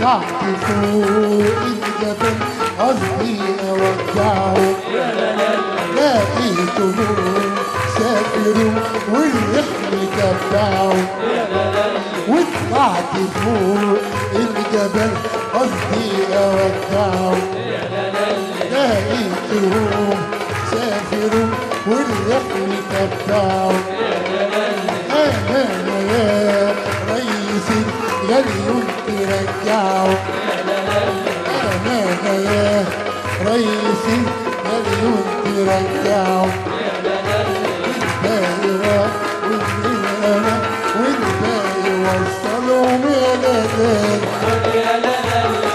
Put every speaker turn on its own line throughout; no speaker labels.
وطلعت فوق الجبل قصدي اودعه لقيتهم سافروا والرحل تبعوا وطلعت فوق الجبل قصدي اودعه لقيتهم سافروا والرحل تبعوا انا يا ريس الغالي ترجعوا انا يا ريس الغالي ترجعوا الباقي والباقي والباقي وصلوا ميلادات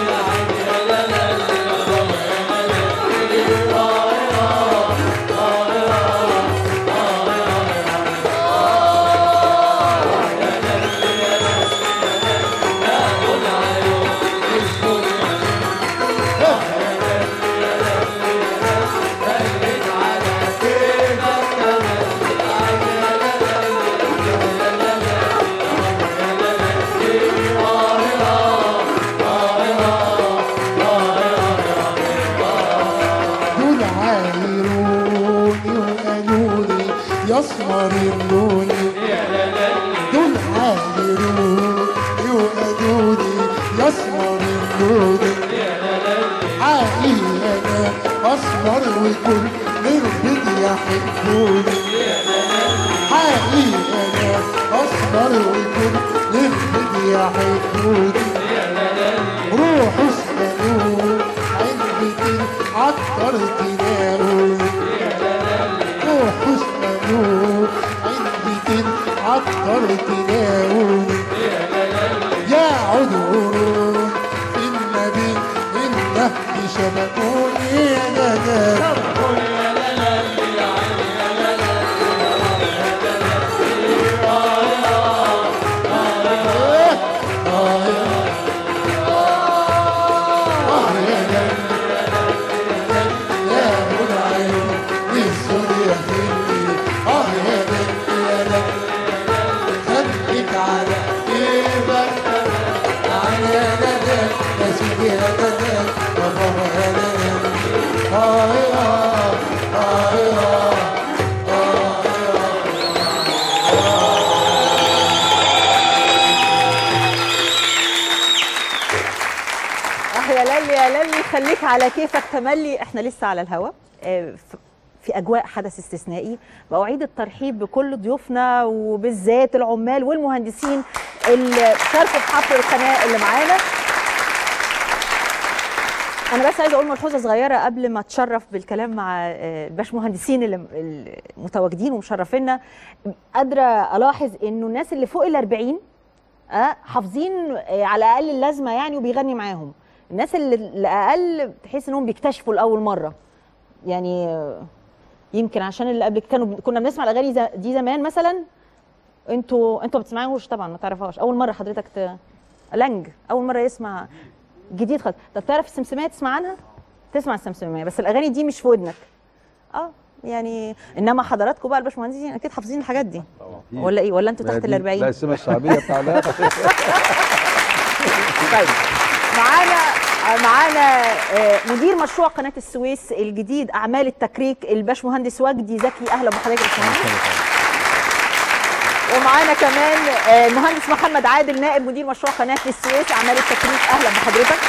دول عايروني وقالولي يسمر اللوني دول عايروني وقالولي يسمر اللوني حقيقي انا اسمر وكل مربد يحبوني حقيقي انا اسمر وكل مربد يحبوني روحوا اسألوا علبة عطر تلاقوني روحوا اسألوا علبة عطر تلاقوني يا عذور في النبي النهد شبكوني يا نجاة آه يا جنة يا منعم للسوريا خلي آه يا جنة يا جنة خليك على كيفك على ندى يا سيدي يا ندى يا بابا يا ندى آه يا آه يا
اه يا للي يا للي خليك على كيفك تملي احنا لسه على الهوا آه، ف- في اجواء حدث استثنائي باعيد الترحيب بكل ضيوفنا وبالذات العمال والمهندسين اللي شاركوا في حفل القناه اللي معانا انا بس عايزه اقول ملحوظه صغيره قبل ما اتشرف بالكلام مع آه، الباشمهندسين اللي المتواجدين ومشرفينا قادره الاحظ انه الناس اللي فوق ال 40 اه حافظين آه، على الاقل اللازمه يعني وبيغني معاهم الناس اللي الاقل تحس انهم بيكتشفوا لاول مره يعني آه، يمكن عشان اللي قبل كانوا كنا بنسمع الاغاني ز- دي زمان مثلا انتوا انتوا ما بتسمعوش طبعا ما تعرفهاش اول مره حضرتك ت... لنج اول مره يسمع جديد خالص طب تعرف السمسميه تسمع عنها تسمع السمسميه بس الاغاني دي مش في ودنك اه يعني انما حضراتكم بقى الباشمهندسين اكيد حافظين الحاجات دي ولا ايه ولا انتوا
لا
تحت
دي-
ال 40
لا السمه الشعبيه بتاعنا
طيب معانا معانا آه، مدير مشروع قناه السويس الجديد اعمال التكريك الباشمهندس وجدي زكي اهلا بحضرتك يا باشمهندس ومعانا كمان آه، المهندس محمد عادل نائب مدير مشروع قناه السويس اعمال التكريك اهلا بحضرتك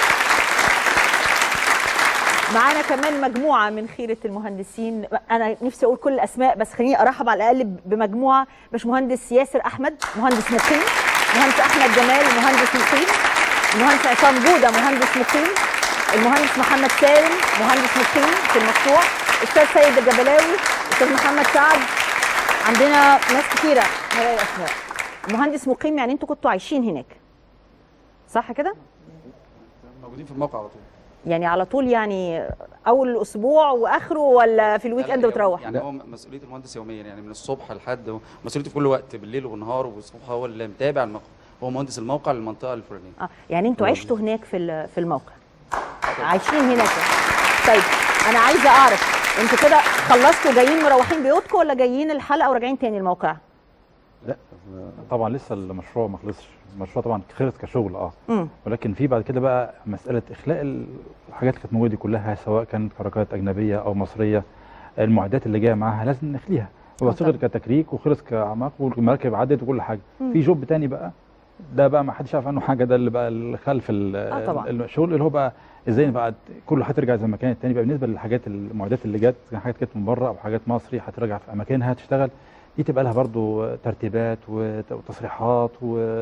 معانا كمان مجموعه من خيره المهندسين انا نفسي اقول كل الاسماء بس خليني ارحب على الاقل بمجموعه باشمهندس ياسر احمد مهندس مقيم مهندس احمد جمال مهندس مقيم المهندس عصام جوده مهندس مقيم المهندس محمد سالم مهندس مقيم في المشروع استاذ سيد الجبلاوي استاذ محمد سعد عندنا ناس كتيره هلاقي الاسماء مهندس مقيم يعني انتوا كنتوا عايشين هناك صح كده
موجودين في الموقع على طول
يعني على طول يعني اول الاسبوع واخره ولا في الويك اند وتروح
يعني هو مسؤوليه المهندس يوميا يعني من الصبح لحد مسؤوليته في كل وقت بالليل والنهار والصبح هو اللي متابع الموقع هو مهندس الموقع للمنطقه الفلانيه
اه يعني انتوا عشتوا هناك في ال- في الموقع عايشين هناك طيب انا عايزه اعرف انتوا كده خلصتوا جايين مروحين بيوتكم ولا جايين الحلقه وراجعين تاني الموقع
لا طبعا لسه المشروع ما خلصش المشروع طبعا خلص كشغل اه
مم.
ولكن في بعد كده بقى مساله اخلاء الحاجات اللي كانت موجوده دي كلها سواء كانت كركات اجنبيه او مصريه المعدات اللي جايه معاها لازم نخليها هو
آه
صغر
طبعاً.
كتكريك وخلص كاعماق والمراكب عدت وكل حاجه
مم.
في جوب تاني بقى ده بقى ما حدش عارف عنه حاجه ده اللي بقى اللي خلف ال-
آه طبعاً.
الشغل اللي هو بقى ازاي بقى كل حاجه ترجع زي ما كانت تاني بقى بالنسبه للحاجات المعدات اللي جت كان حاجات جت من بره او حاجات مصري هترجع في اماكنها تشتغل دي تبقى لها برضو ترتيبات وت- وتصريحات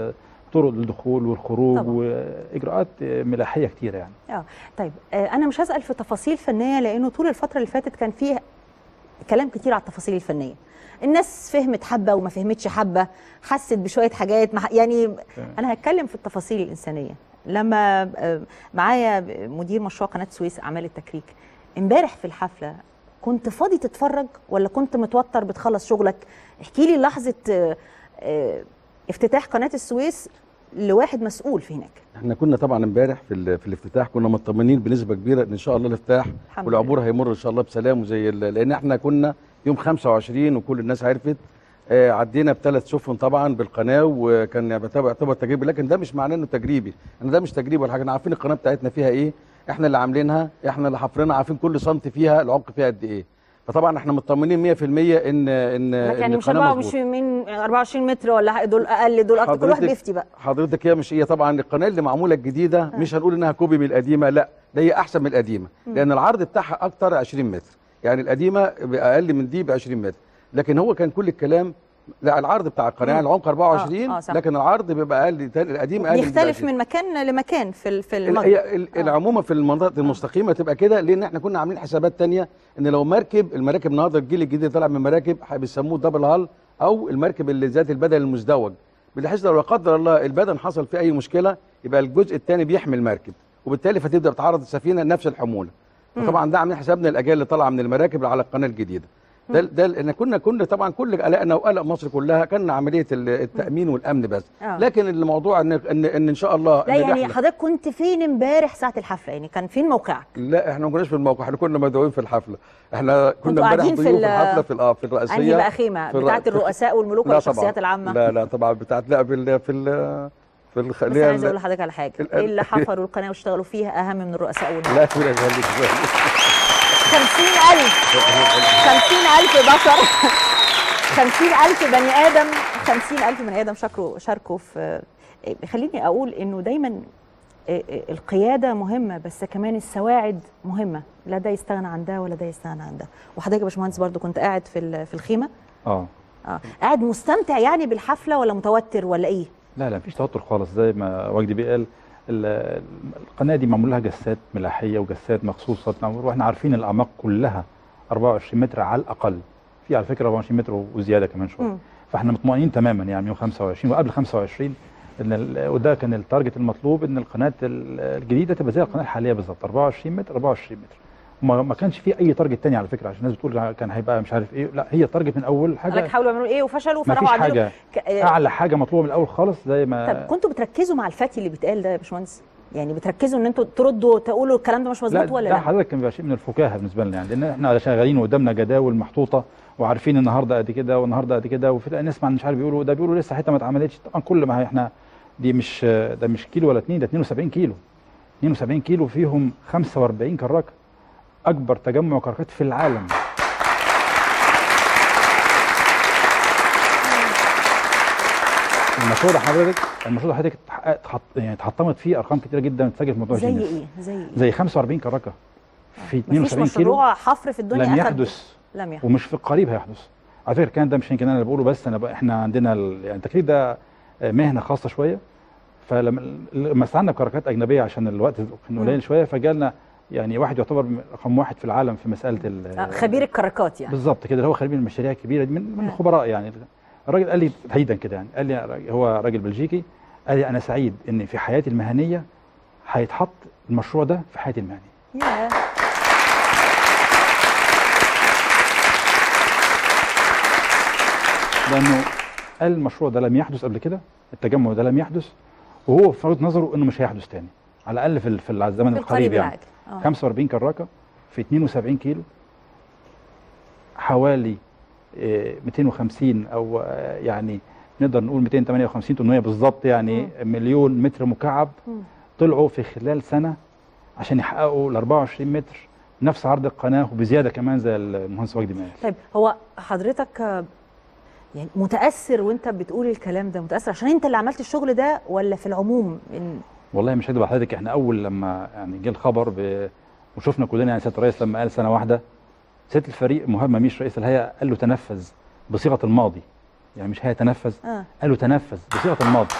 وطرق للدخول والخروج
طبعاً.
واجراءات ملاحيه كتيره يعني
طيب آه، انا مش هسال في تفاصيل فنيه لانه طول الفتره اللي فاتت كان فيه كلام كتير على التفاصيل الفنيه الناس فهمت حبه وما فهمتش حبه حست بشويه حاجات مع يعني انا هتكلم في التفاصيل الانسانيه لما آه، معايا مدير مشروع قناه سويس اعمال التكريك امبارح في الحفله كنت فاضي تتفرج ولا كنت متوتر بتخلص شغلك احكي لي لحظه آه، آه، افتتاح قناه السويس لواحد مسؤول في هناك
احنا كنا طبعا امبارح في, ال- في الافتتاح كنا مطمنين بنسبه كبيره ان ان شاء الله الافتتاح
الحمد
والعبور هيمر ان شاء الله بسلام وزي ال- لان احنا كنا يوم 25 وكل الناس عرفت آه، عدينا بثلاث سفن طبعا بالقناه وكان يعتبر يعتبر تجريبي لكن ده مش معناه انه تجريبي احنا ده مش تجريبي ولا حاجه احنا عارفين القناه بتاعتنا فيها ايه احنا اللي عاملينها احنا اللي حفرنا عارفين كل سنتي فيها العمق فيها قد ايه فطبعا احنا مطمنين 100% ان ان
يعني
ان
مش
القناه
24
مظبوطه
من 24 متر ولا حاجة، دول اقل دول اكتر كل واحد
حضرتك-
بيفتي بقى
حضرتك هي مش هي طبعا القناه اللي معموله الجديده مش هنقول انها كوبي من القديمه لا ده هي احسن من القديمه لان العرض بتاعها اكتر 20 متر يعني القديمه اقل من دي ب 20 متر لكن هو كان كل الكلام لا العرض بتاع القناه يعني العمق 24
آه، آه، صح.
لكن العرض بيبقى اقل تاني- القديم اقل من
بيختلف
20.
من مكان لمكان في ال- في
ال-
المجرى
هي ال- العمومه في المناطق المستقيمه تبقى كده لان احنا كنا عاملين حسابات تانية ان لو مركب المراكب النهارده الجيل الجديد اللي طالع من مراكب بيسموه دبل هال او المركب اللي ذات البدن المزدوج بحيث لو لا قدر الله البدن حصل فيه اي مشكله يبقى الجزء الثاني بيحمي المركب وبالتالي فتبدا تعرض السفينه نفس الحموله فطبعا ده عاملين حسابنا الاجيال اللي طالعه من المراكب على القناه الجديده ده ده ان كنا كنا طبعا كل قلقنا وقلق مصر كلها كان عمليه ال- التامين والامن بس
آه.
لكن الموضوع ان ان ان, إن شاء الله
لا
إن
يعني
الرحلة-
حضرتك كنت فين امبارح ساعه الحفله يعني كان فين موقعك
لا احنا ما كناش في الموقع احنا كنا مدعوين في الحفله احنا
كنتوا
كنا امبارح
قاعدين في
ضيوف في
ال-
الحفله في الاه في الرئاسيه
انهي بقى خيمه
في الر-
بتاعه
في-
الرؤساء والملوك
لا
ولا
طبعا
الشخصيات العامه
لا لا طبعا بتاعت لا في ال في ال في الخ...
بس
اللي هي
انا عايزه
ال-
اقول لحضرتك على حاجه
ال-
ايه اللي حفروا القناه واشتغلوا فيها اهم من الرؤساء والملوك
لا تقول خليك
50000 50000 بشر 50000 بني ادم 50000 بني ادم شاركوا شاركوا في إيه، خليني اقول انه دايما إيه، إيه، القياده مهمه بس كمان السواعد مهمه لا ده يستغنى عن ده ولا ده يستغنى عن ده وحضرتك يا باشمهندس برضو كنت قاعد في ال- في الخيمه
اه
اه قاعد مستمتع يعني بالحفله ولا متوتر ولا ايه
لا لا مفيش توتر خالص زي ما وجدي بيه قال ال- القناه دي معمول لها جسات ملاحيه وجسات مخصوصه معمول واحنا عارفين الاعماق كلها 24 متر على الاقل في على فكره 24 متر وزياده كمان شويه
مم.
فاحنا مطمئنين تماما يعني يوم 25 وقبل 25 ان ال- وده كان التارجت المطلوب ان القناه ال- الجديده تبقى زي القناه الحاليه بالظبط 24 متر 24 متر وما ما كانش في اي تارجت تاني على فكره عشان الناس بتقول كان هيبقى مش عارف ايه لا هي التارجت من اول
قال لك
حاجه
حاولوا يعملوا ايه وفشلوا
ما
فراحوا
فيش
عدلوا
حاجه
ك- آه،
اعلى حاجه مطلوبه من الاول خالص زي ما
طب كنتوا بتركزوا مع الفتي اللي بيتقال ده يا باشمهندس يعني بتركزوا ان انتوا تردوا تقولوا الكلام ده مش مظبوط ولا
ده
لا
حضرتك كان بيبقى شيء من الفكاهه بالنسبه لنا يعني لان احنا شغالين وقدامنا جداول محطوطه وعارفين النهارده قد كده والنهارده قد كده وفي نسمع مش عارف بيقولوا ده بيقولوا لسه حته ما اتعملتش طبعا كل ما احنا دي مش ده مش كيلو ولا اتنين ده 72 كيلو 72 كيلو فيهم 45 كراكه اكبر تجمع كراكات في العالم المشروع ده حضرتك المشروع ده حضرتك اتحققت- اتحط يعني اتحطمت فيه ارقام كتيره جدا اتسجلت في موضوع
زي
جينيس
ايه زي ايه
زي 45 كراكه في
مفيش
72 كيلو
مشروع حفر في الدنيا
لم
أخد-
يحدث
لم يحدث
ومش في القريب هيحدث على فكره كان ده مش يمكن انا اللي بقوله بس انا بقى احنا عندنا ال- يعني التكليف ده آه، مهنه خاصه شويه فلما لما استعنا بكركات اجنبيه عشان الوقت كان
مم.
قليل شويه فجالنا يعني واحد يعتبر رقم واحد في العالم في مساله ال-
آه، خبير الكركات يعني
بالظبط كده اللي هو خبير المشاريع الكبيره دي من من
نعم.
الخبراء يعني الراجل قال لي تحديدا كده يعني قال لي يا راجل- هو راجل بلجيكي قال لي انا سعيد ان في حياتي المهنيه هيتحط المشروع ده في حياتي المهنيه
ياه.
لانه قال المشروع ده لم يحدث قبل كده التجمع ده لم يحدث وهو في وجهه نظره انه مش هيحدث تاني على الاقل في ال- في الزمن
في
القريب
القريب
يعني
العاجل آه.
45 كراكه في 72 كيلو حوالي آه، 250 او آه، يعني نقدر نقول 258 800 بالظبط يعني مليون متر مكعب
مم.
طلعوا في خلال سنه عشان يحققوا ال 24 متر نفس عرض القناه وبزياده كمان زي المهندس وجدي ماهر
طيب هو حضرتك آه، يعني متاثر وانت بتقول الكلام ده متاثر عشان انت اللي عملت الشغل ده ولا في العموم إن
والله مش هكدب على حضرتك احنا اول لما يعني جه الخبر ب... وشفنا كلنا يعني سياده الرئيس لما قال سنه واحده سياده الفريق مهاب مميش رئيس الهيئه قال له تنفذ بصيغه الماضي يعني مش هيتنفذ
آه.
قال له تنفذ بصيغه الماضي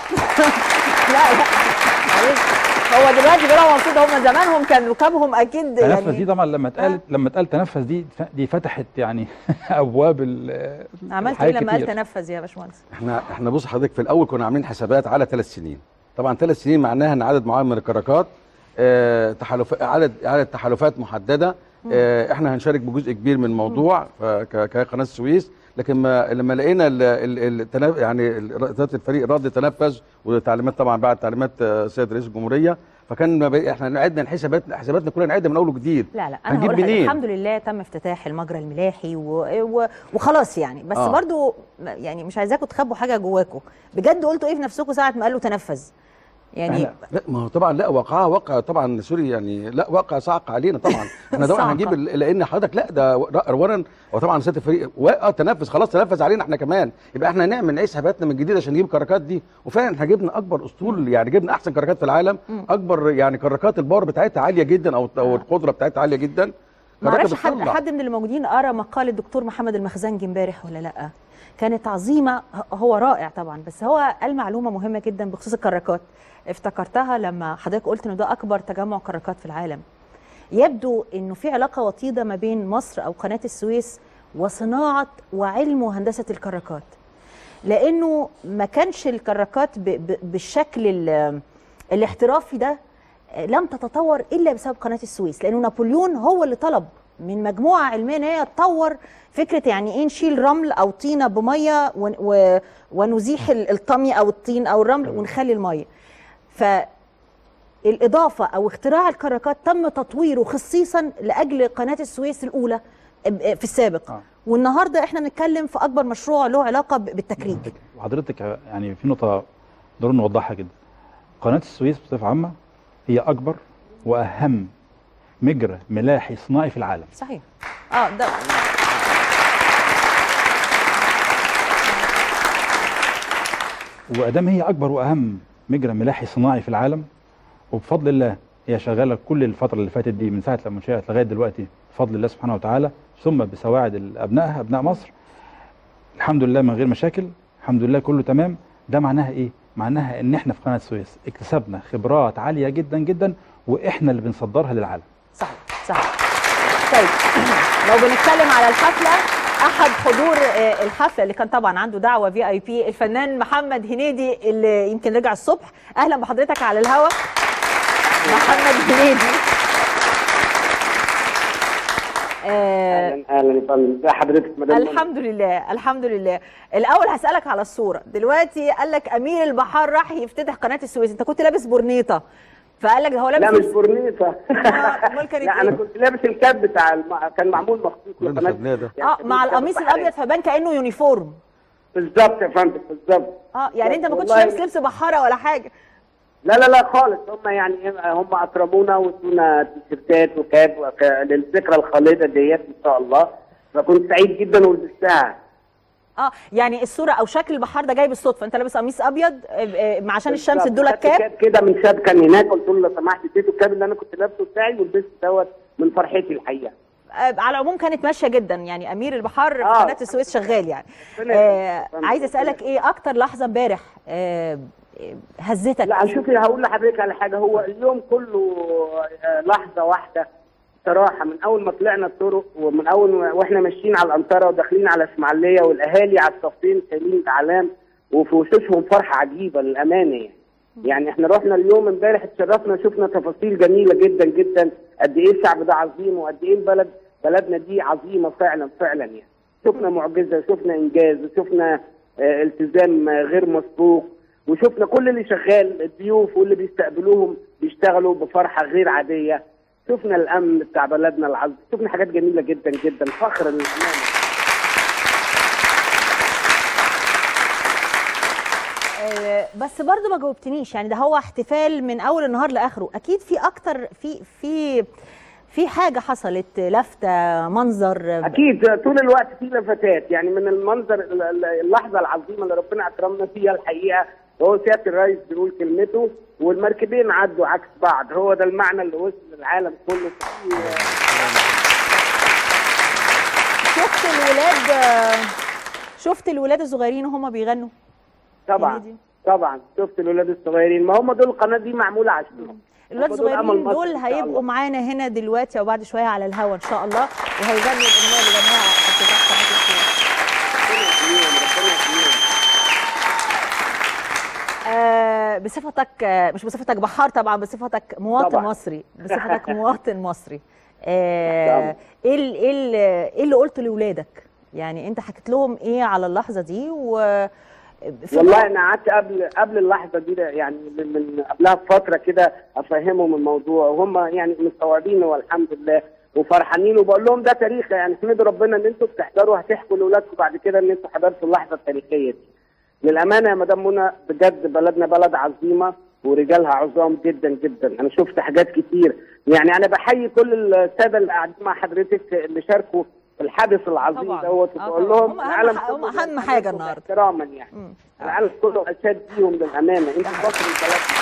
لا لا معلش هو دلوقتي بيقولوا مبسوط هم زمانهم كان ركابهم اكيد
تنفذ
يعني
دي طبعا لما اتقالت لما اتقال تنفذ دي دي فتحت يعني ابواب ال-
عملت ايه
الحياة
لما قال
كتير.
تنفذ يا باشمهندس
احنا احنا بص حضرتك في الاول كنا عاملين حسابات على ثلاث سنين طبعا ثلاث سنين معناها ان عدد معين من الكراكات آه تحالف عدد عدد تحالفات محدده آه احنا هنشارك بجزء كبير من الموضوع ف- ك- كقناه السويس لكن ما لما لقينا ال ال التنف يعني ال- ذات الفريق رد تنفذ وتعليمات طبعا بعد تعليمات آه، السيد رئيس الجمهوريه فكان ما بقى- احنا عدنا الحسابات حساباتنا كلنا نعدها من اول وجديد
لا لا انا
هنجيب
هقول لك
منين؟
الحمد لله تم افتتاح المجرى الملاحي و... و... وخلاص يعني بس
آه.
برضو م- يعني مش عايزاكم تخبوا حاجه جواكم بجد قلتوا ايه في نفسكم ساعه ما قالوا تنفذ يعني
إحنا-
لا ما هو طبعا لا وقعها واقع طبعا سوري يعني لا واقع صعق علينا طبعا احنا طبعا
صعقة.
هنجيب ال- لان حضرتك لا ده اولا وطبعا سياده الفريق و- اه تنفذ خلاص تنفذ علينا احنا كمان يبقى احنا نعمل نعيش حساباتنا من جديد عشان نجيب الكراكات دي وفعلا احنا جبنا اكبر اسطول يعني جبنا احسن كراكات في العالم اكبر يعني كراكات الباور بتاعتها عاليه جدا او او القدره بتاعتها عاليه جدا
ما
كراكة
اعرفش حد
بتطلع.
حد من اللي موجودين قرا مقال الدكتور محمد المخزنجي امبارح ولا لا كانت عظيمه ه- هو رائع طبعا بس هو قال معلومه مهمه جدا بخصوص الكراكات افتكرتها لما حضرتك قلت انه ده اكبر تجمع كراكات في العالم يبدو انه في علاقه وطيده ما بين مصر او قناه السويس وصناعه وعلم وهندسه الكراكات لانه ما كانش الكراكات ب- ب- بالشكل ال- الاحترافي ده لم تتطور الا بسبب قناه السويس لانه نابليون هو اللي طلب من مجموعه علميه ان هي تطور فكره يعني ايه نشيل رمل او طينه بميه ون- و- ونزيح ال- الطمي او الطين او الرمل ونخلي الميه فالاضافه او اختراع الكراكات تم تطويره خصيصا لاجل قناه السويس الاولى في السابق
آه.
والنهارده احنا بنتكلم في اكبر مشروع له علاقه ب- بالتكريك
وحضرتك يعني في نقطه ضروري نوضحها جدا قناه السويس بصفه عامه هي اكبر واهم مجرى ملاحي صناعي في العالم
صحيح اه ده
وادام هي اكبر واهم مجرى ملاحي صناعي في العالم وبفضل الله هي شغاله كل الفتره اللي فاتت دي من ساعه لما انشئت لغايه دلوقتي بفضل الله سبحانه وتعالى ثم بسواعد ابنائها ابناء مصر الحمد لله من غير مشاكل الحمد لله كله تمام ده معناها ايه معناها ان احنا في قناه السويس اكتسبنا خبرات عاليه جدا جدا واحنا اللي بنصدرها للعالم
صح صح طيب لو بنتكلم على الحفله احد حضور آه، الحفله اللي كان طبعا عنده دعوه في اي بي الفنان محمد هنيدي اللي يمكن رجع الصبح اهلا بحضرتك على الهوا محمد هنيدي آه،
اهلا اهلا يا فندم ازي حضرتك مدام منى؟
الحمد لله الحمد لله الاول هسالك على الصوره دلوقتي قال لك امير البحار راح يفتتح قناه السويس انت كنت لابس برنيطه فقال لك ده هو لابس
لا مش
لبس-
بورنيطه
آه، أمال كانت
لا انا
إيه؟
كنت لابس الكاب بتاع الم... كان معمول مخصوص
كلنا
لقناة-
خدناه ده.
يعني
اه
كان
مع
الكاب
القميص
البحري.
الابيض فبان كانه يونيفورم
بالظبط يا فندم بالظبط
اه يعني انت ما كنتش
والله-
لابس لبس بحاره ولا حاجه
لا لا لا خالص هم يعني هم اكرمونا وادونا تيشيرتات وكاب وك... للذكرى الخالده ديت ان شاء الله فكنت سعيد جدا ولبستها
اه يعني الصوره او شكل البحار ده جاي بالصدفه انت لابس قميص ابيض آه، آه، عشان الشمس
بالظبط.
ادولك
خدت
كاب
كاب كده من شاب كان هناك قلت له لو سمحت اديته الكاب اللي انا كنت لابسه بتاعي ولبست دوت من فرحتي الحقيقه
آه، على العموم كانت ماشيه جدا يعني امير البحار في
آه.
قناه السويس شغال يعني
ربنا
آه
يخليك.
عايزه اسالك ايه اكتر لحظه امبارح آه آه، هزتك
لا شوفي هقول لحضرتك على حاجه هو اليوم كله آه، لحظه واحده صراحه من اول ما طلعنا الطرق ومن اول ما- واحنا ماشيين على الانطره وداخلين على اسماعيليه والاهالي على الصفين شايلين الاعلام وفي وشوشهم فرحه عجيبه للامانه يعني يعني احنا رحنا اليوم امبارح اتشرفنا شفنا تفاصيل جميله جدا جدا قد ايه الشعب ده عظيم وقد ايه البلد بلدنا دي عظيمه فعلا فعلا يعني شفنا معجزه شفنا انجاز وشفنا آه، التزام آه، غير مسبوق وشفنا كل اللي شغال الضيوف واللي بيستقبلوهم بيشتغلوا بفرحه غير عاديه شفنا الامن بتاع بلدنا العظيم شفنا حاجات جميله جدا جدا فخر للامانه
آه، بس برضو ما جاوبتنيش يعني ده هو احتفال من اول النهار لاخره اكيد في اكتر في في في حاجه حصلت لفته منظر
اكيد طول الوقت في لفتات يعني من المنظر ال- ال- اللحظه العظيمه اللي ربنا اكرمنا فيها الحقيقه هو سياده الرئيس بيقول كلمته والمركبين عدوا عكس بعض هو ده المعنى اللي وصل للعالم كله
شفت الولاد آه، شفت الولاد الصغيرين وهم بيغنوا
طبعا
هنيدي.
طبعا شفت الولاد الصغيرين ما هم دول القناه دي معموله عشانهم
الولاد
هم دول أمل
الصغيرين
مصر
دول
إن شاء
هيبقوا
الله.
معانا هنا دلوقتي او بعد شويه على الهوا ان شاء الله وهيغنوا الاغنيه اللي غنوها في افتتاح قناه الخير
ربنا يحميهم ربنا يحميهم
آه، بصفتك آه، مش بصفتك بحار طبعا بصفتك مواطن
طبعا.
مصري بصفتك مواطن مصري آه،
طبعا.
ايه ال- ايه ال- ايه اللي قلته لاولادك يعني انت حكيت لهم ايه على اللحظه دي و في
والله انا قعدت قبل قبل اللحظه دي يعني من من قبلها بفتره كده افهمهم الموضوع وهم يعني مستوعبين والحمد لله وفرحانين وبقول لهم ده تاريخ يعني احمدوا ربنا ان انتوا بتحضروا هتحكوا لاولادكم بعد كده ان انتوا حضرتوا اللحظه التاريخيه دي. للامانه يا مدام منى بجد بلدنا بلد عظيمه ورجالها عظام جدا جدا انا شفت حاجات كتير يعني انا بحيي كل الساده اللي قاعدين مع حضرتك اللي شاركوا في الحدث العظيم
طبعا.
دوت
آه
وبقول
طبعا.
لهم
هم أهم
العالم
ح- هم
كله
أهم
بيحترمكم
حاجة النهاردة.
احتراما يعني
مم.
العالم كله اشاد بيهم للامانه انتوا فخر بلدنا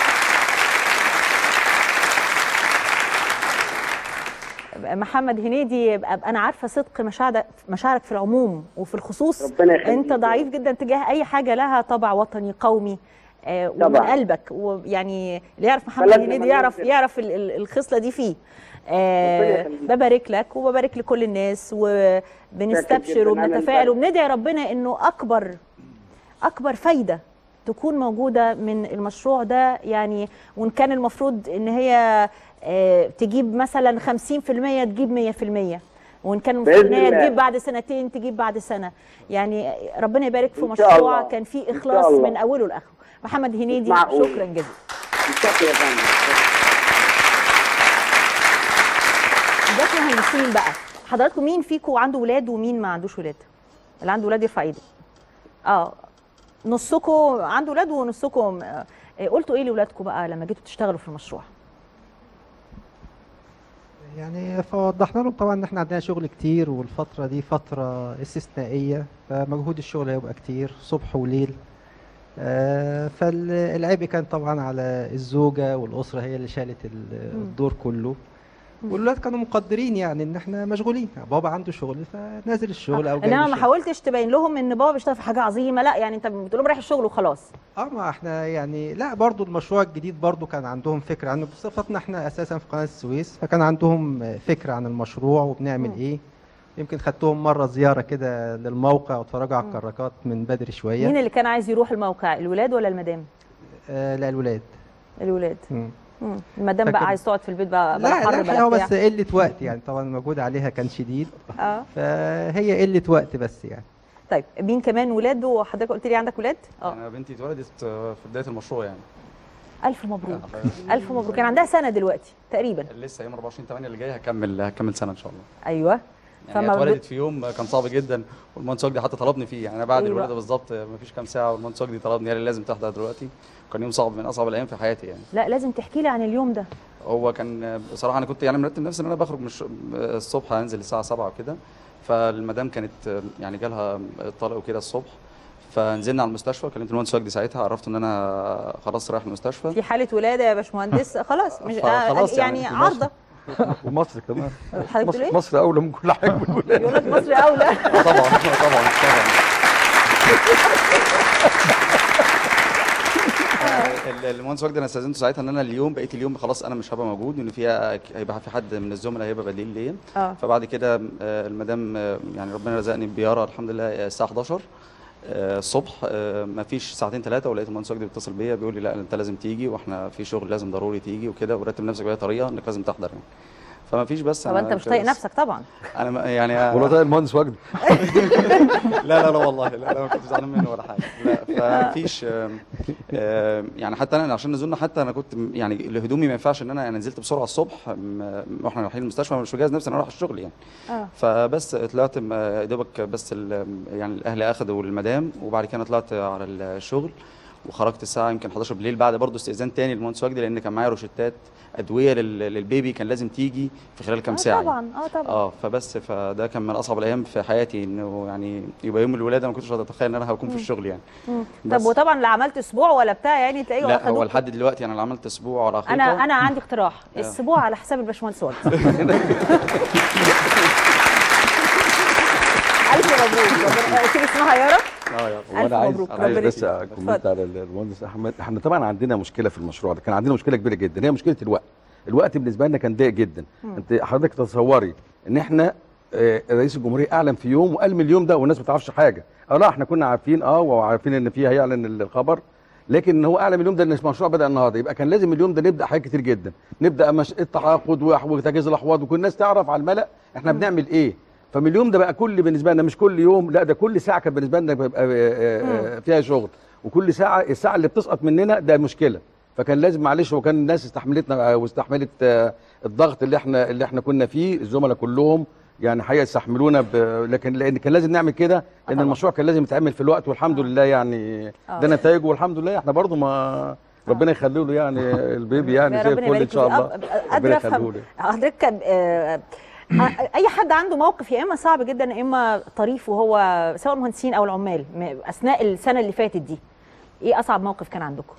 محمد هنيدي أبقى انا عارفه صدق مشاعرك مشاعرك في العموم وفي الخصوص
ربنا يخليك.
انت ضعيف جدا تجاه اي حاجه لها طابع وطني قومي آه، ومن
طبعا.
قلبك ويعني اللي يعرف محمد
بلدنا
هنيدي
مليون
يعرف
كده.
يعرف ال- ال- الخصله دي فيه
ربنا
آه
يخليك.
ببارك لك وببارك لكل الناس وبنستبشر
جداً. أنا
وبنتفائل
البارك.
وبندعي ربنا انه اكبر اكبر فايده تكون موجوده من المشروع ده يعني وان كان المفروض ان هي آه، تجيب مثلا 50% تجيب 100% وان كان المفروض ان
بإذن
هي
الله.
تجيب بعد سنتين تجيب بعد سنه يعني ربنا يبارك في
إن شاء
مشروع
الله.
كان فيه
إن
اخلاص
شاء الله.
من اوله لاخره محمد هنيدي
معقول.
شكرا جزيلا
شكرا يا فندم
ده مهندسين بقى حضراتكم مين فيكم عنده ولاد ومين ما عندوش ولاد اللي عنده ولاد يرفع ايده اه نصكم عنده ولاد ونصكم آه، آه، قلتوا ايه لاولادكم بقى لما جيتوا تشتغلوا في المشروع
يعني فوضحنا لهم طبعا ان احنا عندنا شغل كتير والفترة دي فترة استثنائية فمجهود الشغل هيبقى كتير صبح وليل آه، فالعبء كان طبعا على الزوجة والأسرة هي اللي شالت ال- الدور كله والولاد كانوا مقدرين يعني ان احنا مشغولين بابا عنده شغل فنازل الشغل او جاي من
انما ما
الشغل.
حاولتش تبين لهم ان بابا بيشتغل في حاجه عظيمه لا يعني انت بتقول لهم رايح الشغل وخلاص
اه ما احنا يعني لا برضو المشروع الجديد برضو كان عندهم فكرة عنه بصفتنا احنا اساسا في قناة السويس فكان عندهم فكرة عن المشروع وبنعمل
مم.
ايه يمكن خدتهم مرة زيارة كده للموقع واتفرجوا على الكراكات من بدري شوية
مين اللي كان عايز يروح الموقع الولاد ولا المدام
آه لا الولاد
الولاد
مم.
مم. المدام بقى
فاكر-
عايز تقعد في البيت بقى بلا
لا
حر
لا
بلا
هو
بتاع.
بس قلة وقت يعني طبعا المجهود عليها كان شديد
اه
فهي قلة وقت بس يعني
طيب مين كمان ولاد وحضرتك قلت لي عندك ولاد اه
انا بنتي اتولدت آه، في بدايه المشروع يعني
الف مبروك الف مبروك كان عندها سنه دلوقتي تقريبا
لسه يوم 24 8 اللي جاي هكمل هكمل سنه ان شاء الله
ايوه
يعني
فما
هي
ب-
اتولدت في يوم كان صعب جدا والمهندس وجدي حتى طلبني فيه يعني انا بعد
إيه
الولاده
بقى؟
بالظبط ما فيش كام ساعه والمهندس وجدي طلبني قال لي لازم تحضر دلوقتي كان يوم صعب من اصعب الايام في حياتي يعني
لا لازم تحكي لي عن اليوم ده
هو كان بصراحه انا كنت يعني مرتب نفسي ان انا بخرج من الش- الصبح هنزل الساعه 7 وكده فالمدام كانت يعني جالها طلق وكده الصبح فنزلنا على المستشفى كلمت المهندس وجدي ساعتها عرفت ان انا خلاص رايح المستشفى
في حاله ولاده يا باشمهندس خلاص مش
فخلاص
آه
يعني
يعني
في مصر.
عارضه
ومصر كمان
حضرتك بتقول
مصر,
ايه؟
مصر اولى من كل حاجه بالولاد
يقول لك مصر اولى
آه طبعا آه طبعا طبعا ال- المهندس وجدي انا استاذنته ساعتها ان انا اليوم بقيت اليوم خلاص انا مش هبقى موجود ان فيها هيبقى في حد من الزملاء هيبقى بديل ليا
اه
فبعد كده آه، المدام آه، يعني ربنا رزقني بيارا الحمد لله آه، الساعه 11 آه، الصبح ما فيش ساعتين ثلاثه ولقيت المهندس وجدي بيتصل بيا بيقول لي لا انت لازم تيجي واحنا في شغل لازم ضروري تيجي وكده ورتب نفسك باي طريقه انك لازم تحضر يعني فما فيش بس
طب انت مش طايق نفسك طبعا
انا ما- يعني آه،
ولا طايق المهندس وجدي
لا لا لا والله لا لا ما كنتش زعلان منه ولا حاجه لا فمفيش آم، آم، يعني حتى انا عشان نزلنا حتى انا كنت م- يعني لهدومي ما ينفعش ان انا يعني نزلت بسرعه الصبح م- واحنا رايحين المستشفى مش مجهز نفسي ان انا اروح الشغل يعني
اه
فبس طلعت م- يا دوبك بس ال- يعني الاهل اخذوا المدام وبعد كده طلعت على الشغل وخرجت الساعه يمكن 11 بالليل بعد برضه استئذان تاني للمهندس وجدي لان كان معايا روشتات ادويه لل- للبيبي كان لازم تيجي في خلال كام
آه
ساعه
طبعا اه طبعا
اه فبس فده كان من اصعب الايام في حياتي انه يعني يبقى يوم الولاده ما كنتش اتخيل ان انا هكون في الشغل يعني
مم. طب
بس.
وطبعا لا عملت اسبوع ولا بتاع يعني تلاقيه
لا هو
أخدوك.
لحد دلوقتي انا اللي عملت اسبوع ورا خيطه
انا انا عندي اقتراح
آه.
الاسبوع على حساب الباشمهندس وجدي الف مبروك ربنا- قلت لي اسمها يارا
اه يا
ألف
وانا عايز
مبروك،
عايز
ربنا
بس
يكرمك.
كومنت على المهندس احمد احنا طبعا عندنا مشكله في المشروع ده كان عندنا مشكله كبيره جدا هي مشكله الوقت الوقت بالنسبه لنا كان ضيق جدا انت حضرتك تصوري ان احنا آه، رئيس الجمهوريه اعلن في يوم وقال من اليوم ده والناس ما تعرفش حاجه اه لا احنا كنا عارفين اه وعارفين ان فيه هيعلن الخبر لكن ان هو اعلن من اليوم ده ان المشروع بدا النهارده يبقى كان لازم اليوم ده نبدا حاجات كتير جدا نبدا مش التعاقد وح- وتجهيز الاحواض وكل الناس تعرف على الملا احنا بنعمل ايه فمن اليوم ده بقى كل بالنسبه لنا مش كل يوم لا ده كل ساعه كانت بالنسبه لنا بيبقى آه، آه، فيها شغل وكل ساعه الساعه اللي بتسقط مننا ده مشكله فكان لازم معلش وكان الناس استحملتنا آه، واستحملت آه، الضغط اللي احنا اللي احنا كنا فيه الزملاء كلهم يعني حقيقه استحملونا ب... لكن لان كان لازم نعمل كده لان
طبعا.
المشروع كان لازم يتعمل في الوقت والحمد لله يعني
آه.
ده نتائجه والحمد لله احنا برضو ما ربنا يخلي له يعني البيبي يعني زي
ربنا
الفل ان
يبارك
شاء
فيك.
الله
أب-
ربنا
قادره
يخليه
افهم
له
حضرتك كان- آه، آه، اي حد عنده موقف يا اما صعب جدا يا اما طريف وهو سواء المهندسين او العمال م- اثناء السنه اللي فاتت دي ايه اصعب موقف كان عندكم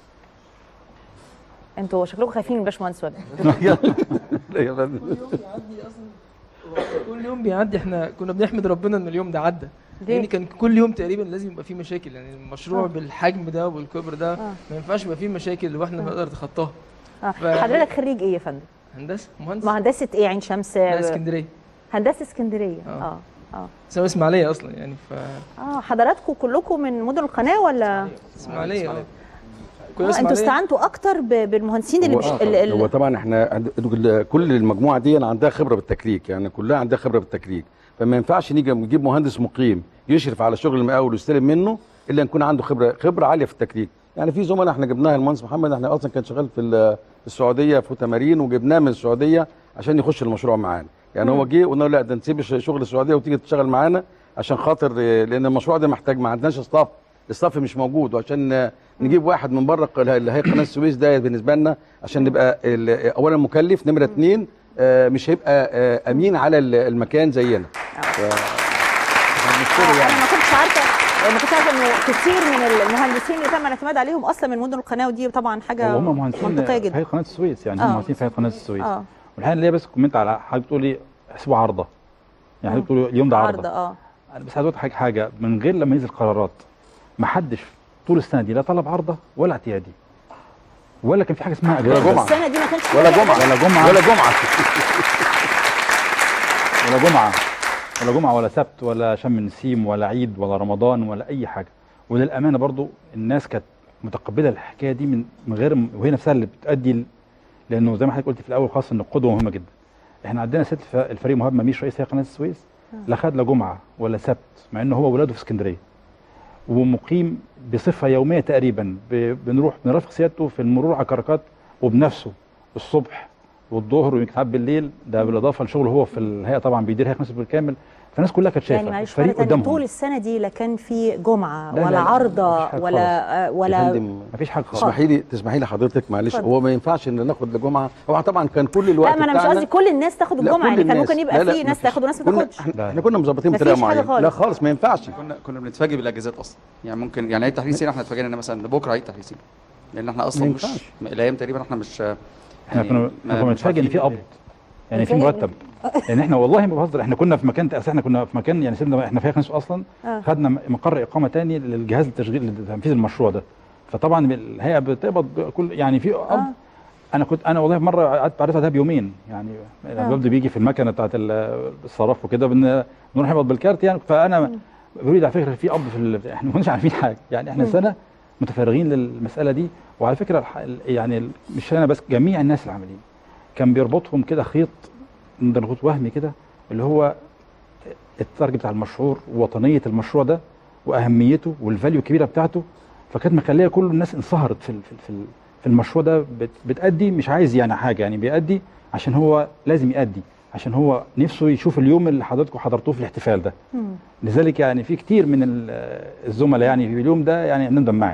انتوا شكلكم خايفين من الباشمهندس وجدي
لا يا فندم.
كل يوم بيعدي اصلا كل يوم بيعدي احنا كنا بنحمد ربنا ان اليوم ده عدى
ليه؟
لان كان كل يوم تقريبا لازم يبقى فيه مشاكل يعني المشروع
آه.
بالحجم ده والكبر ده
آه.
ما ينفعش يبقى فيه مشاكل واحنا نقدر نتخطاها
آه.
ف-
حضرتك خريج ايه يا فندم
هندسه مهندس
ما هندسه ايه عين شمس
لا اسكندريه
هندسه اسكندريه
آه.
اه اه
بس انا اسماعيليه اصلا يعني ف
اه حضراتكم كلكم من مدن القناه ولا
اسماعيليه اه
آه
كلنا
انتوا
اسماعيليه
استعنتوا اكتر ب- بالمهندسين اللي
هو,
مش
آه
ال- ال-
هو طبعا احنا عند- كل- كل المجموعه دي عندها خبره بالتكليك يعني كلها عندها خبره بالتكليك فما ينفعش نيجي نجيب مهندس مقيم يشرف على شغل المقاول ويستلم منه الا نكون عنده خبره خبره عاليه في التكليك يعني في زملاء احنا جبناها المهندس محمد احنا اصلا كان شغال في ال- في السعوديه في تمارين وجبناه من السعوديه عشان يخش المشروع معانا يعني هو جه وقلنا له لا ده نسيب الش- شغل السعوديه وتيجي تشتغل معانا عشان خاطر آه، لان المشروع ده محتاج ما عندناش ستاف الستاف مش موجود وعشان آه، نجيب واحد من بره ق- اللي هي قناه السويس ده بالنسبه لنا عشان نبقى ال- اولا مكلف نمره اثنين آه، مش هيبقى آه، امين على ال- المكان زينا
آه، انا ما كنتش عارفه ما كنتش عارفه انه كتير من المهندسين اللي تم الاعتماد عليهم اصلا من مدن القناه ودي طبعا حاجه
وهم مهندسين
منطقيه
في
جدا
هيئه قناه السويس يعني
آه.
هم مهندسين في هيئه قناه السويس
اه
والحقيقه اللي هي بس كومنت على حاجه بتقولي احسبوا عرضه يعني حضرتك بتقولي اليوم ده
عرض
عرضه
اه
انا بس عايز اقول حاجه حاجه من غير لما ينزل قرارات ما حدش طول السنه دي لا طلب عرضه ولا اعتيادي ولا كان في حاجه اسمها
ولا
اجازه
جمعة.
السنه دي ما كانش
ولا
فيها
جمعه
ولا جمعه
ولا جمعه
ولا جمعه ولا جمعه ولا سبت ولا شم نسيم ولا عيد ولا رمضان ولا اي حاجه وللامانه برضو الناس كانت متقبله الحكايه دي من من غير وهي نفسها اللي بتؤدي ل- لانه زي ما حضرتك قلت في الاول خاص ان القدوه مهمه جدا احنا عندنا ست الف- الفريق مهاب مميش رئيس هيئه قناه السويس لا خد لا جمعه ولا سبت مع ان هو ولاده في اسكندريه ومقيم بصفه يوميه تقريبا ب- بنروح بنرافق سيادته في المرور على كركات وبنفسه الصبح والظهر ويمكن ساعات بالليل ده بالاضافه لشغله هو في الهيئه طبعا بيدير هيئه نفسه بالكامل فالناس كلها كانت شايفه
يعني معلش مره
الفريق
تانية طول
قدامهم
السنه دي لا كان في جمعه
لا، لا،
ولا
لا،
عارضه
مفيش حاجة
ولا آه،
يا
ولا
فندم
مفيش حاجه خالص
تسمحي لي تسمحي لي حضرتك معلش
اتفضل.
هو ما ينفعش ان ناخد لجمعه هو طبعا كان كل الوقت
لا ما انا مش
بتاعنا-
قصدي كل الناس تاخد
لا،
الجمعه
كل
يعني كان
الناس.
ممكن يبقى
لا، لا،
في ناس
مفيش.
تاخد وناس ما
كنا
تاخدش
احنا إحنا كنا مظبطين
مفيش
بطريقه
حاجة
معينه
خالص.
لا خالص ما ينفعش
كنا كنا بنتفاجئ بالاجازات اصلا يعني ممكن يعني عيد تحرير سينا احنا اتفاجئنا ان مثلا بكره عيد تحرير سينا لان احنا اصلا
ما
مش
ينفعش.
الايام تقريبا احنا مش
احنا
يعني
كنا
ما-
احنا كنا
مش
بنتفاجئ ان في
عارفين
قبض يعني في
نتفاجئ
مرتب لان احنا والله ما بهزر احنا كنا في مكان أصل احنا كنا في مكان يعني سيبنا احنا في هيئه قناه اصلا
آه.
خدنا مقر اقامه تاني للجهاز التشغيل لتنفيذ المشروع ده فطبعا الهيئه بتقبض كل يعني في قبض
آه.
انا كنت انا والله مره قعدت بعرفها ده بيومين يعني
آه.
القبض بيجي في المكنه بتاعت ال- الصراف وكده بن- بنروح نقبض بالكارت يعني فانا بيقولوا لي على فكره في قبض في ال- احنا ما كناش عارفين حاجه يعني احنا سنه متفرغين للمساله دي وعلى فكره الح- ال- يعني ال- مش انا بس جميع الناس العاملين كان بيربطهم كده خيط نقدر نقول وهمي كده اللي هو التارجت بتاع المشروع ووطنيه المشروع ده واهميته والفاليو الكبيره بتاعته فكانت مخليه كل الناس انصهرت في ال- في ال- في ال- في المشروع ده بت- بتأدي مش عايز يعني حاجه يعني بيأدي عشان هو لازم يأدي عشان هو نفسه يشوف اليوم اللي حضراتكم حضرتوه في الاحتفال ده
مم.
لذلك يعني في كتير من ال- الزملاء يعني في اليوم ده يعني عندهم دمعت يعني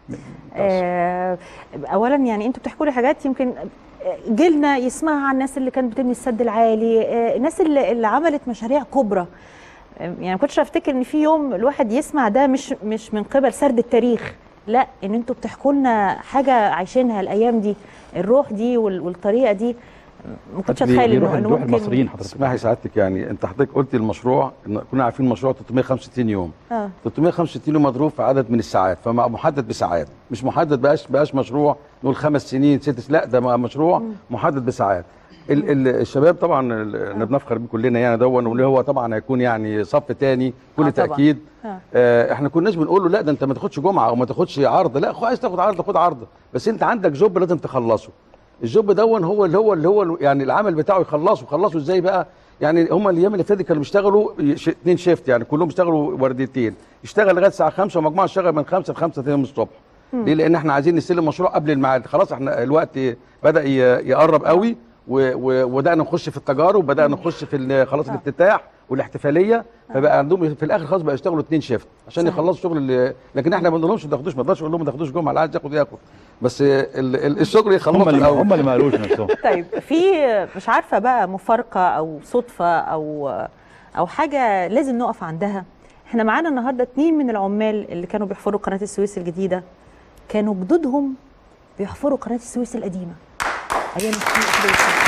آه، اولا يعني انتوا بتحكوا لي حاجات يمكن جيلنا يسمعها عن الناس اللي كانت بتبني السد العالي آه، الناس اللي, اللي عملت مشاريع كبرى آه، يعني ما كنتش افتكر ان في يوم الواحد يسمع ده مش مش من قبل سرد التاريخ لا ان انتوا بتحكوا لنا حاجه عايشينها الايام دي الروح دي وال- والطريقه دي ما كنتش
دي-
اتخيل
دي روح-
انه انه
روح
ممكن
المصريين حضرتك
اسمحي سعادتك يعني انت حضرتك قلت المشروع إن كنا عارفين المشروع 365 يوم
اه
365 يوم مضروب في عدد من الساعات فمحدد بساعات مش محدد بقاش بقاش مشروع نقول خمس سنين ست سنين لا ده بقى مشروع محدد بساعات ال ال الشباب طبعا ال- احنا بنفخر بيه كلنا يعني دون واللي هو طبعا هيكون يعني صف تاني كل
آه طبعاً.
تاكيد
آه.
آه احنا كناش بنقول له لا ده انت ما تاخدش جمعه او ما تاخدش عرض لا خو- عايز تاخد عرض خد عرض بس انت عندك جوب لازم تخلصه الجوب دون هو اللي هو اللي هو يعني العمل بتاعه يخلصه خلصه ازاي بقى يعني هم الايام اللي فاتت كانوا بيشتغلوا ش- اتنين شيفت يعني كلهم بيشتغلوا ورديتين يشتغل لغايه الساعه 5 ومجموعه تشتغل من 5 ل 5 تاني الصبح ليه لان احنا عايزين نستلم المشروع قبل الميعاد خلاص احنا الوقت بدا ي- يقرب قوي و- و- وبدانا نخش في التجارب وبدانا نخش في ال- خلاص الافتتاح والاحتفاليه فبقى عندهم في الاخر خلاص بقى يشتغلوا اتنين شيفت عشان
صحيح.
يخلصوا شغل اللي لكن احنا ما بنقولهمش ما تاخدوش ما نقدرش نقول لهم ما تاخدوش جمعه اللي عايز ياخد ياخد بس ال- ال- الشغل
هم
يخلصوا
اللي
الاول
هم اللي ما قالوش نفسهم
طيب في مش عارفه بقى مفارقه او صدفه او او حاجه لازم نقف عندها احنا معانا النهارده اتنين من العمال اللي كانوا بيحفروا قناه السويس الجديده كانوا جدودهم بيحفروا قناه السويس القديمه ايام السويس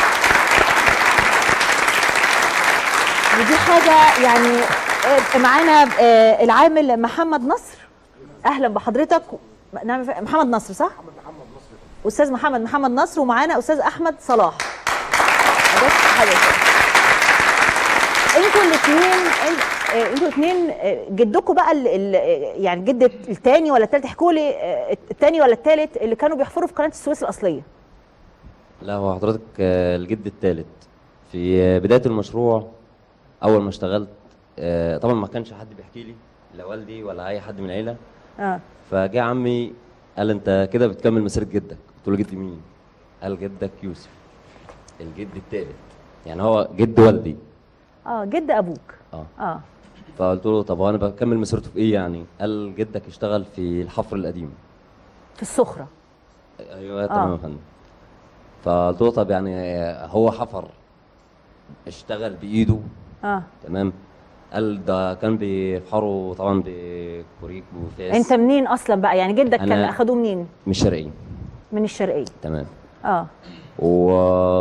ودي حاجه يعني آه، معانا آه، العامل محمد نصر اهلا بحضرتك نعم محمد نصر صح؟ استاذ محمد محمد نصر ومعانا استاذ احمد صلاح بس حاجه كده. انتوا الاثنين انتوا الاثنين جدكم بقى ال ال يعني الجد الثاني ولا الثالث احكوا لي آه، الثاني ولا الثالث اللي كانوا بيحفروا في قناه السويس الاصليه
لا هو حضرتك آه، الجد الثالث في آه، بداية المشروع أول ما اشتغلت آه، طبعا ما كانش حد بيحكي لي لا والدي ولا أي حد من العيلة
اه
فجاء عمي قال أنت كده بتكمل مسيرة جدك قلت له جد مين؟ قال جدك يوسف الجد الثالث يعني هو جد والدي
اه جد ابوك
اه
اه
فقلت له طب وانا بكمل مسيرته في ايه يعني؟ قال جدك اشتغل في الحفر القديم
في الصخره
ايوه تمام يا فندم فقلت له طب يعني هو حفر اشتغل بايده
اه
تمام قال ده كان بيفحروا طبعا بكوريك وفاس
انت منين اصلا بقى يعني جدك كان
أنا-
اخدوه منين
مش شرقي
من الشرقيه
تمام
اه
و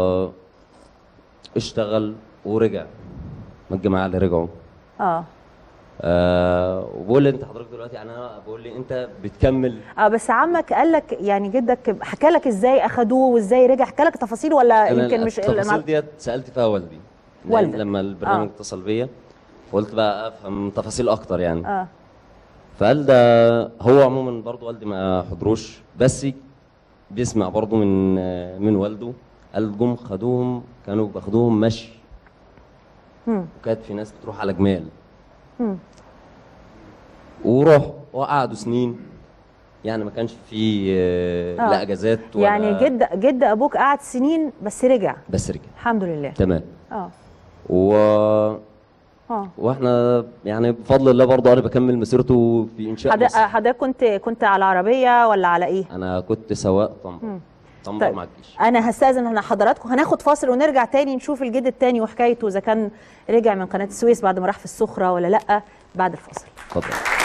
اشتغل ورجع من الجماعه اللي رجعوا
اه
آه وبقول لي انت حضرتك دلوقتي يعني انا بقول لي انت بتكمل
اه بس عمك قال لك يعني جدك حكى لك ازاي اخدوه وازاي رجع حكى لك تفاصيل ولا
انا
يمكن مش
التفاصيل ديت سالت فيها والدي لأن
والدك.
لما البرنامج
آه.
اتصل بيا قلت بقى افهم تفاصيل اكتر يعني
اه
فقال ده هو عموما برضه والدي ما حضروش بس بيسمع برضه من من والده قال جم خدوهم كانوا باخدوهم مشي
مم.
وكانت في ناس بتروح على جمال
مم.
وروحوا وقعدوا سنين يعني ما كانش في آه،
آه.
لا اجازات ولا
يعني جد جد ابوك قعد سنين بس رجع
بس رجع
الحمد لله
تمام
اه
و
اه
واحنا يعني بفضل الله برضه انا بكمل مسيرته في انشاء
حضرتك
مصر
حضرتك كنت كنت على عربيه ولا على ايه
انا كنت سواق طنبر
مم.
طنبر
طيب.
مع الجيش
انا هستاذن احنا حضراتكم هناخد فاصل ونرجع تاني نشوف الجد التاني وحكايته اذا كان رجع من قناه السويس بعد ما راح في الصخره ولا لا بعد الفاصل
اتفضل